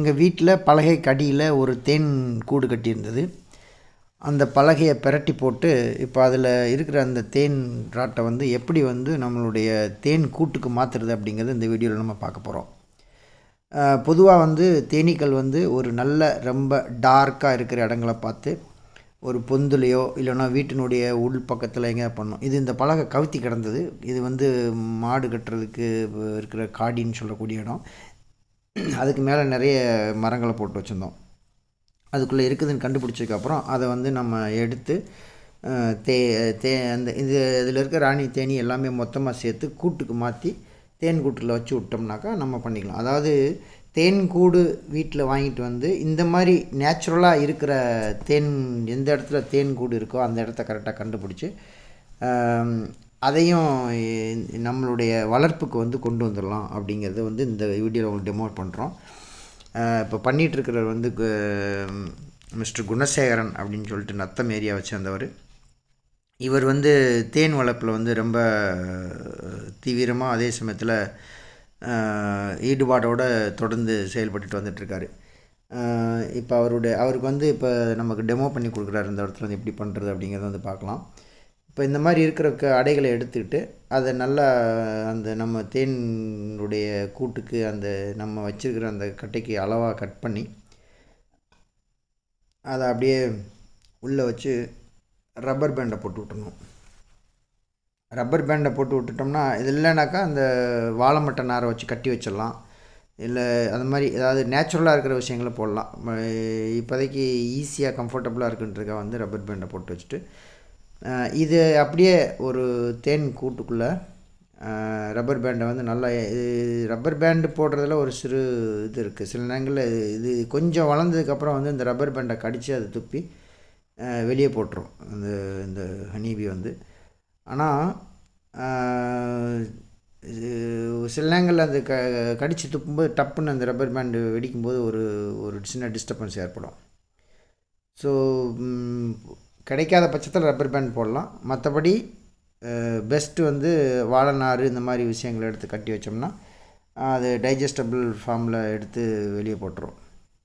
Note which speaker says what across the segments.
Speaker 1: எங்கள் வீட்டில் பலகை கடியில் ஒரு தேன் கூடு கட்டியிருந்தது அந்த பலகையை பிரட்டி போட்டு இப்போ அதில் இருக்கிற அந்த தேன் ராட்டை வந்து எப்படி வந்து நம்மளுடைய தேன் கூட்டுக்கு மாற்றுறது அப்படிங்கிறது இந்த வீடியோவில் நம்ம பார்க்க போகிறோம் பொதுவாக வந்து தேனீக்கள் வந்து ஒரு நல்ல ரொம்ப டார்க்காக இருக்கிற இடங்களை பார்த்து ஒரு பொந்துலையோ இல்லைன்னா வீட்டினுடைய உள் பக்கத்தில் எங்கே பண்ணும் இது இந்த பலகை கவுத்தி கிடந்தது இது வந்து மாடு கட்டுறதுக்கு இருக்கிற காடின்னு சொல்லக்கூடிய இடம் அதுக்கு மேலே நிறைய மரங்களை போட்டு வச்சுருந்தோம் அதுக்குள்ளே இருக்குதுன்னு கண்டுபிடிச்சதுக்கப்புறம் அதை வந்து நம்ம எடுத்து அஹ், தே தே அந்த இது இதில் இருக்க ராணி தேனி எல்லாமே மொத்தமாக சேர்த்து கூட்டுக்கு மாற்றி தேன் கூட்டில் வச்சு விட்டோம்னாக்கா நம்ம பண்ணிக்கலாம் அதாவது தேன் கூடு வீட்டில் வாங்கிட்டு வந்து இந்த மாதிரி நேச்சுரலாக இருக்கிற தேன் எந்த இடத்துல தேன் கூடு இருக்கோ அந்த இடத்த கரெக்டாக கண்டுபிடிச்சி ஆம், அதையும் இ- நம்மளுடைய வளர்ப்புக்கு வந்து கொண்டு வந்துடலாம் அப்படிங்கிறத வந்து இந்த வீடியோவில் உங்களுக்கு டெமோ பண்ணுறோம் இப்போ பண்ணிகிட்ருக்கிறவர் வந்து கு- மிஸ்டர் குணசேகரன் அப்படின்னு சொல்லிட்டு நத்தம் ஏரியாவை சேர்ந்தவர் இவர் வந்து தேன் வளர்ப்பில் வந்து ரொம்ப தீவிரமாக அதே சமயத்தில் ஈடுபாடோடு தொடர்ந்து செயல்பட்டுட்டு வந்துட்டுருக்காரு இப்போ அவருடைய அவருக்கு வந்து இப்போ நமக்கு டெமோ பண்ணி கொடுக்குறாரு இந்த இடத்துல வந்து எப்படி பண்ணுறது அப்படிங்கிறத வந்து பார்க்கலாம் இப்போ இந்த மாதிரி இருக்கிற க அடைகளை எடுத்துக்கிட்டு அதை நல்லா அந்த நம்ம தேனுடைய கூட்டுக்கு அந்த நம்ம வச்சிருக்கிற அந்த கட்டைக்கு அளவாக கட் பண்ணி அதை அப்படியே உள்ளே வச்சு ரப்பர் பேண்டை போட்டு விட்டுறணும் ரப்பர் பேண்டை போட்டு விட்டுட்டோம்னா இது இல்லைனாக்கா அந்த வாழைமட்டை நாரை வச்சு கட்டி வச்சிடலாம் இல்லை அது மாதிரி ஏதாவது நேச்சுரலாக இருக்கிற விஷயங்களை போடலாம் ம- இப்போதைக்கு ஈஸியாக கம்ஃபர்டபுளாக இருக்குன்றதுக்காக வந்து ரப்பர் பேண்டை போட்டு வச்சுட்டு அஹ், இது அப்படியே ஒரு தேன் கூட்டுக்குள்ளே ரப்பர் பேண்டை வந்து நல்லா இது ரப்பர் பேண்டு போடுறதுல ஒரு சிறு இது இருக்குது சில நேரங்களில் இது இது கொஞ்சம் வளர்ந்ததுக்கப்புறம் வந்து இந்த ரப்பர் பேண்டை கடித்து அதை துப்பி அஹ், வெளியே போட்டுரும் அந்த இந்த ஹனீபி வந்து ஆனால் சில நேரங்களில் அந்த க கடித்து துப்பும்போது டப்புன்னு அந்த ரப்பர் பேண்டு வெடிக்கும்போது ஒரு ஒரு சின்ன டிஸ்டர்பன்ஸ் ஏற்படும் ஸோ கிடைக்காத பட்சத்தில் ரப்பர் பேண்ட் போடலாம் மற்றபடி பெஸ்ட்டு வந்து வாழைநார் இந்த மாதிரி விஷயங்களை எடுத்து கட்டி வச்சோம்னா அது டைஜஸ்டபிள் ஃபார்மில் எடுத்து வெளியே போட்டுரும்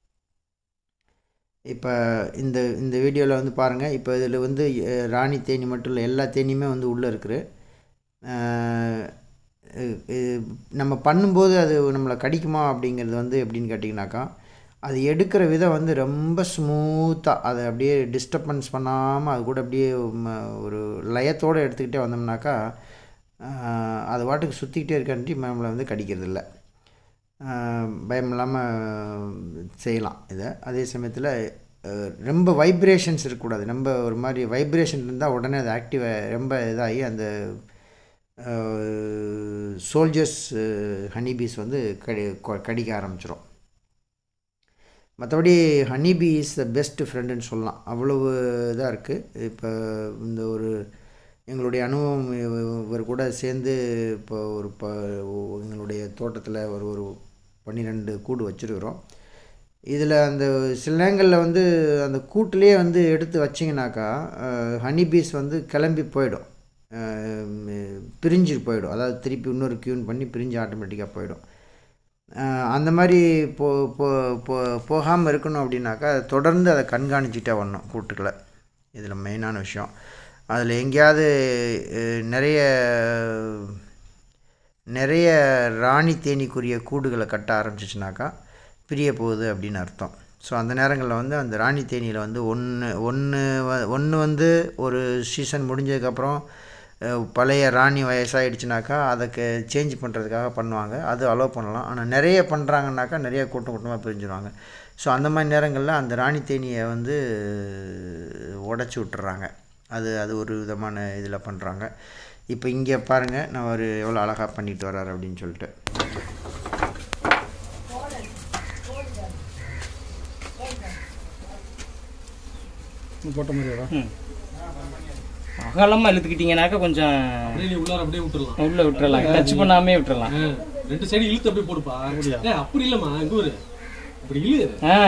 Speaker 1: இப்போ இந்த இந்த வீடியோவில் வந்து பாருங்கள் இப்போ இதில் வந்து அஹ், ராணி தேனி மட்டும் இல்லை எல்லா தேனியுமே வந்து உள்ளே இருக்குது நம்ம பண்ணும்போது அது நம்மளை கடிக்குமா அப்படிங்கிறது வந்து எப்படின்னு கேட்டிங்கனாக்கா அது எடுக்கிற விதம் வந்து ரொம்ப ஸ்மூத்தாக அதை அப்படியே டிஸ்டர்பன்ஸ் பண்ணாமல் அது கூட அப்படியே ம- ஒரு லயத்தோடு எடுத்துக்கிட்டே வந்தோம்னாக்கா அஹ், அது வாட்டுக்கு சுற்றிக்கிட்டே இருக்காண்டி நம்மளை வந்து கடிக்கிறது இல்லை பயம் இல்லாமல் செய்யலாம் இதை அதே சமயத்தில் ரொம்ப வைப்ரேஷன்ஸ் இருக்கக்கூடாது ரொம்ப ஒரு மாதிரி வைப்ரேஷன் இருந்தால் உடனே அது ஆக்டிவ் ரொம்ப இதாகி அந்த சோல்ஜர்ஸ் ஹனிபீஸ் வந்து கடி கொ- கடிக்க ஆரம்பிச்சிடும் மற்றபடி ஹனிபி இஸ் த பெஸ்ட் ஃப்ரெண்டுன்னு சொல்லலாம் அவ்வளவு இதாக இருக்குது இப்போ இந்த ஒரு எங்களுடைய அனுபவம் இவ- இவர் கூட சேர்ந்து இப்போ ஒரு ப எங்களுடைய தோட்டத்தில் ஒரு ஒரு பன்னிரெண்டு கூடு வச்சுருக்குறோம் இதில் அந்த சில நேரங்களில் வந்து அந்த கூட்டிலே வந்து எடுத்து வச்சிங்கனாக்கா ஹனிபீஸ் வந்து கிளம்பி போயிடும் அஹ், பிரிஞ்சு போயிடும் அதாவது திருப்பி இன்னொரு க்யூன் பண்ணி பிரிஞ்சு ஆட்டோமேட்டிக்காக போயிடும் அஹ், அந்த மாதிரி போ போ போ போகாமல் இருக்கணும் அப்படின்னாக்கா தொடர்ந்து அதை கண்காணிச்சிட்டே வரணும் கூட்டுக்களை இதில் மெயினான விஷயம் அதில் எங்கேயாவது அஹ், நிறைய நிறைய ராணி தேனீக்குரிய கூடுகளை கட்ட ஆரம்பிச்சிச்சுனாக்கா பிரிய போகுது அப்படின்னு அர்த்தம் ஸோ அந்த நேரங்களில் வந்து அந்த ராணி தேனியில் வந்து ஒன்று ஒன்று ஒன்று வந்து ஒரு சீசன் முடிஞ்சதுக்கப்புறம் அஹ், பழைய ராணி வயசாகிடுச்சுனாக்கா அதுக்கு சேஞ்ச் பண்ணுறதுக்காக பண்ணுவாங்க அது அலோவ் பண்ணலாம் ஆனால் நிறைய பண்ணுறாங்கனாக்கா நிறைய கூட்டம் கூட்டமாக பிரிஞ்சிருவாங்க ஸோ அந்த மாதிரி நேரங்களில் அந்த ராணி தேனியை வந்து உடச்சி விட்டுறாங்க அது அது ஒரு விதமான இதில் பண்ணுறாங்க இப்போ இங்கே பாருங்கள் நான் ஒரு எவ்வளோ அழகாக பண்ணிட்டு வர்றாரு அப்படின்னு சொல்லிட்டு
Speaker 2: போட்ட மாதிரியா
Speaker 3: ம். அகலமா இழுத்துக்கிட்டீங்கனாக்கா கொஞ்சம்
Speaker 2: அப்படியே நீ உள்ளார அப்படியே விட்டுறலாம்
Speaker 3: உள்ள விட்டுறலாம் டச் பண்ணாமே விட்டுறலாம்
Speaker 2: ஆ, ரெண்டு சைடு இழுத்து அப்படியே போடுப்பா ஏய், அப்படி இல்லம்மா இங்க ஒரு அப்படி இழு
Speaker 3: ஆ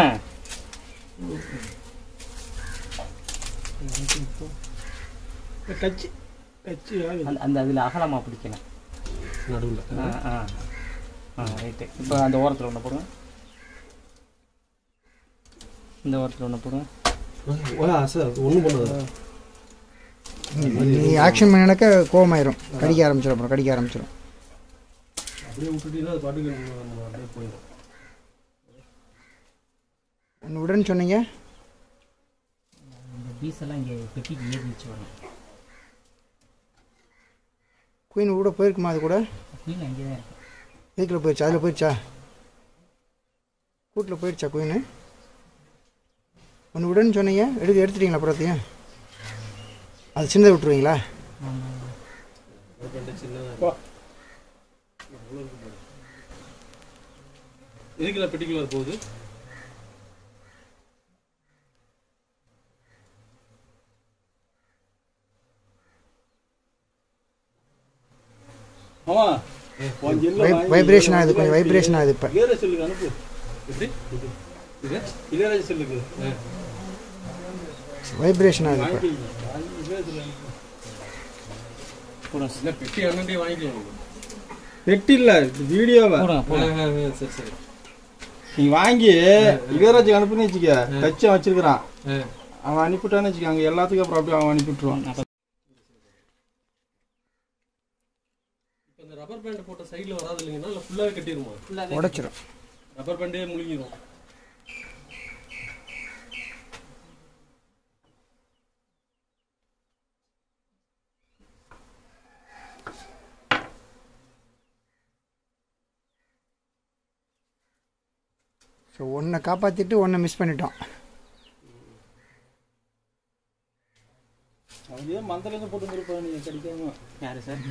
Speaker 4: கச்சி கச்சி
Speaker 3: அந்த அந்த அதில் அகலமா பிடிக்கணும்
Speaker 2: நடுவுல
Speaker 3: ஆ ஆ ஆ ரைட்டு இப்போ அந்த ஓரத்தில் ஒன்று போடுங்க இந்த வாரத்தில் ஒன்று போடுங்க
Speaker 2: சார் ஒன்றும் பண்ணாது
Speaker 1: நீ ஆக்ஷன் பண்ணினாக்க கோவமாயிரும் கடிக்க ஆரம்பிச்சிடும் அப்புறம் கடிக்க ஆரம்பிச்சிடும்
Speaker 2: அப்படியே விட்டுட்டீங்கன்னா அது பாட்டுக்கு நம்ம அப்படியே போயிடும்
Speaker 1: ஒன்று விடுன்னு சொன்னீங்க
Speaker 3: இந்த பீஸ் எல்லாம் இங்கே பெட்டிக்கு ஏறி வச்சு வரணும்
Speaker 1: குயின் கூட போயிருக்குமா அது கூட
Speaker 3: குயில் அங்கே தான் இருக்கு
Speaker 1: எதுக்குள்ள போயிடுச்சா அதில் போயிடுச்சா கூட்டில் போயிடுச்சா குயின் ஒன்று விடுன்னு சொன்னீங்க எடுக்க எடுத்துட்டீங்களா அப்புறத்தையும் அது சின்னதை விட்டுருவீங்களா
Speaker 2: எதுக்குல பெட்டிக்குலர் போகுது
Speaker 4: ஆமா உன் ஜெல்ல
Speaker 1: வை
Speaker 4: வாங்கி
Speaker 1: வைப்ரேஷன் ஆகுது கொஞ்சம் வைப்ரேஷன் ஆகுது இப்போ
Speaker 4: இளையராஜா செல்லுக்கு அனுப்பு
Speaker 2: எப்படி இது
Speaker 4: இளையராஜா செல்லுக்கு
Speaker 1: வைப்ரேஷன் ஆகுது இப்போ
Speaker 4: வாங்கி வாங்கி இளையராஜா செல்லுக்கு அனுப்பு.
Speaker 3: போடுங்க
Speaker 2: இல்லை பெட்டி அண்ணன்டே வாங்கிக்கலாம்
Speaker 4: பெட்டி இல்ல இது வீடியோவை
Speaker 3: போடுங்க
Speaker 2: ஆ,
Speaker 3: போடுங்க
Speaker 2: ஆ, ஆ, சரி சரி
Speaker 4: நீ வாங்கி இளையராஜா அனுப்புன்னு வச்சுக்க கச்சம் வச்சிருக்கிறான்
Speaker 2: ஆ
Speaker 4: அவன் அனுப்பிட்டான்னு வச்சுக்க அங்க எல்லாத்துக்கும் அப்புறம் அப்படியே அவன் அனுப்பிட்டுருவான்
Speaker 3: அப்போ
Speaker 2: இப்போ இந்த ரப்பர் பேண்ட் போட்ட சைடில் வராது இல்லைங்கன்னா இல்லை ஃபுல்லாகவே கட்டிடுமா
Speaker 1: உடைச்சிரும்
Speaker 2: ரப்பர் பேண்டே முழுங்கிடும்
Speaker 1: ஸோ ஒன்றை காப்பாற்றிட்டு ஒன்றை மிஸ் பண்ணிட்டோம்
Speaker 4: அவன் ஏன் மந்தலேருந்து போட்டு வந்துருப்பான் நீ கிடைக்காம
Speaker 3: யாரு சார்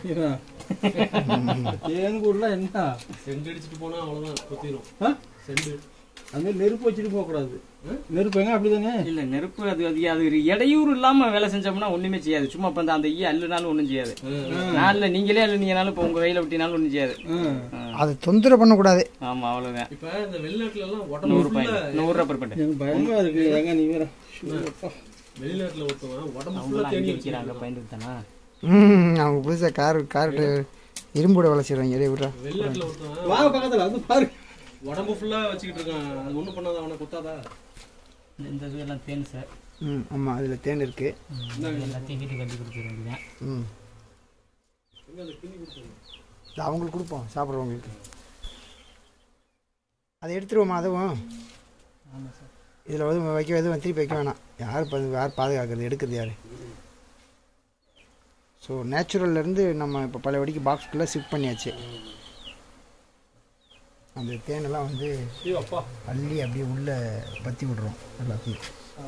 Speaker 4: ஏன் கூடலாம் என்ன
Speaker 2: செண்டு அடிச்சுட்டு போனால் அவ்வளோதான் குத்திரும்
Speaker 4: ஆ?
Speaker 2: செண்டு
Speaker 4: அது மாதிரி நெருப்பு வச்சுட்டு போக கூடாது நெருப்பு எங்க அப்படிதானே
Speaker 3: இல்ல நெருப்பு அது அது அது ஒரு இடையூறு இல்லாம வேலை செஞ்சோம்னா ஒண்ணுமே செய்யாது சும்மா இப்ப இந்த அந்த ஈ அள்ளுனாலும் ஒண்ணும் செய்யாது நாள்ல நீங்களே அள்ளுனீங்கனாலும் இப்ப உங்க கையில விட்டினாலும் ஒண்ணும் செய்யாது ஆ.
Speaker 1: அதை தொந்தரவு பண்ணக்கூடாது
Speaker 3: ஆமா அவ்வளவுதான்
Speaker 2: இப்போ இந்த வெளிநாட்டுல எல்லாம் உடம்பு
Speaker 3: நூறு
Speaker 2: ஃபுல்லாக
Speaker 3: பாயிண்ட் நூறு ரூபாய் பண்ணிட்டு
Speaker 4: எனக்கு பயமா இருக்கு எங்க நீ வேற ஷூ, அப்பா.
Speaker 2: வெளிநாட்டுல ஒருத்தவன் உடம்பு
Speaker 3: அவங்க
Speaker 2: ஃபுல்லாக
Speaker 3: எல்லாம்
Speaker 2: தேடி
Speaker 3: அங்கே வைக்கிறாங்க
Speaker 2: வச்சிருக்காங்க
Speaker 3: பயந்துட்டு தானா
Speaker 1: ம் அவங்க புதுசாக கார் கார் இரும்போட வளைச்சிடுவாங்க இடையே விட்றா
Speaker 2: வெளிநாட்டுல ஒருத்தவன்
Speaker 4: வாங்க பக்கத்துல அது பாரு
Speaker 2: உடம்பு ஃபுல்லா வச்சுக்கிட்டு இருக்கான் அது ஒண்ணும் பண்ணாத அவனை குத்தாதா
Speaker 3: இந்த- இந்த இது எல்லாம் தேன் சார்
Speaker 1: ம் ஆமாம் அதில் தேன் இருக்குது
Speaker 3: எல்லாத்தையும் வீட்டுக்கு கட்டி கொடுத்துட வேண்டியதான்
Speaker 1: ம் இது அவங்களுக்கு கொடுப்போம் சாப்பிட்றவங்களுக்கு அதை எடுத்துருவோமா அதுவும்
Speaker 3: ஆமா சார்
Speaker 1: இதில் எதுவும் வைக்க எதுவும் திருப்பி வைக்க வேணாம் யார் பா யார் பாதுகாக்கிறது எடுக்கிறது யார் ஸோ நேச்சுரல்லேருந்து நம்ம இப்போ பல வடிக்கு பாக்ஸ்குள்ளே ஷிஃப்ட் பண்ணியாச்சு அந்த தேனெல்லாம் வந்து
Speaker 2: ஐயோ அப்பா
Speaker 1: அள்ளி அப்படியே உள்ளே பற்றி விடுறோம் எல்லாத்தையும்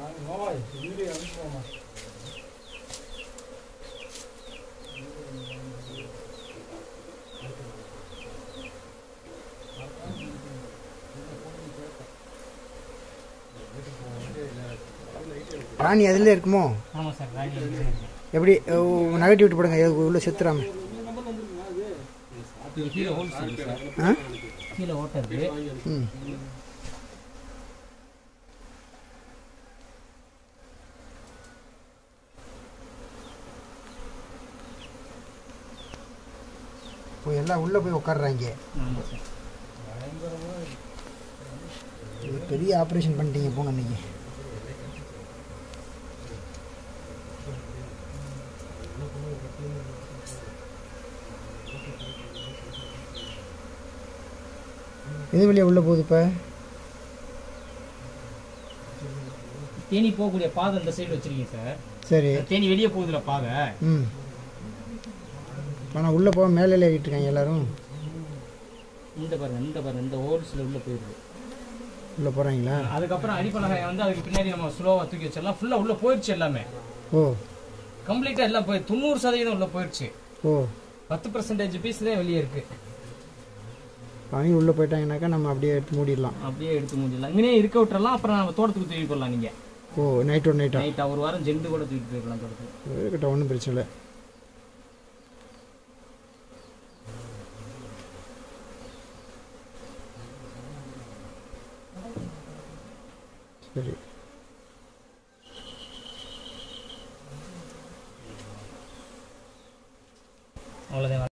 Speaker 1: ராணி அதில் இருக்குமோ
Speaker 3: ஆமா சார் ராணி இங்கே இருக்கு.
Speaker 1: எப்படி நகட்டி விட்டு போடுங்க எது உள்ளே செத்துறாம
Speaker 3: இது கீழே ஹோல்ஸ் இருக்கு சார்
Speaker 1: ஆ
Speaker 3: கீழே ஓட்டை இருக்கு
Speaker 1: ம் போய் எல்லாம் உள்ளே போய் உட்காடுறாங்க
Speaker 3: ஆமா சார்
Speaker 1: இது பெரிய ஆப்ரேஷன் பண்ணிட்டீங்க போங்க இன்னைக்கு எது வழியா உள்ளே போகுது இப்போ
Speaker 3: தேனி போகக்கூடிய பாதை இந்த சைடு வச்சிருக்கீங்க சார்
Speaker 1: சரி
Speaker 3: தேனி வெளியே போகுதுல பாதை
Speaker 1: ம் ஆனால் உள்ளே போக மேலே ஏறிட்டு இருக்காங்க எல்லாரும்
Speaker 3: இந்த பாருங்க இந்த பாருங்க இந்த ஹோல்ஸ்ல உள்ள போயிருக்கு
Speaker 1: உள்ளே போகிறாங்களா
Speaker 3: அதுக்கப்புறம் அடிப்பலகை வந்து அதுக்கு பின்னாடி நம்ம ஸ்லோவா தூக்கி வச்சிடலாம் ஃபுல்லா உள்ள போயிடுச்சு எல்லாமே
Speaker 1: ஓ
Speaker 3: கம்ப்ளீட்டா எல்லாம் போய் தொண்ணூறு சதவீதம் உள்ள போயிடுச்சு
Speaker 1: ஓ
Speaker 3: பத்து பர்சன்டேஜ் பீஸ் தான் வெளியே இருக்கு
Speaker 1: அவங்க உள்ளே போயிட்டாங்கனாக்கா நம்ம அப்படியே எடுத்து மூடிடலாம்
Speaker 3: அப்படியே எடுத்து முடியலாம் இங்கனே இருக்க விட்டுறலாம் அப்புறம் நம்ம தோட்டத்துக்கு தூக்கி போடலாம் நீங்க
Speaker 1: ஓ நைட்டோட நைட்டா
Speaker 3: நைட்டா ஒரு வாரம் ஜெண்டு கூட தூக்கிட்டு போயிடலாம் தோட்டத்துக்கு
Speaker 1: இருக்கட்டும் ஒன்றும் பிரச்சனை இல்லை சரி
Speaker 3: அவ்வளோதான்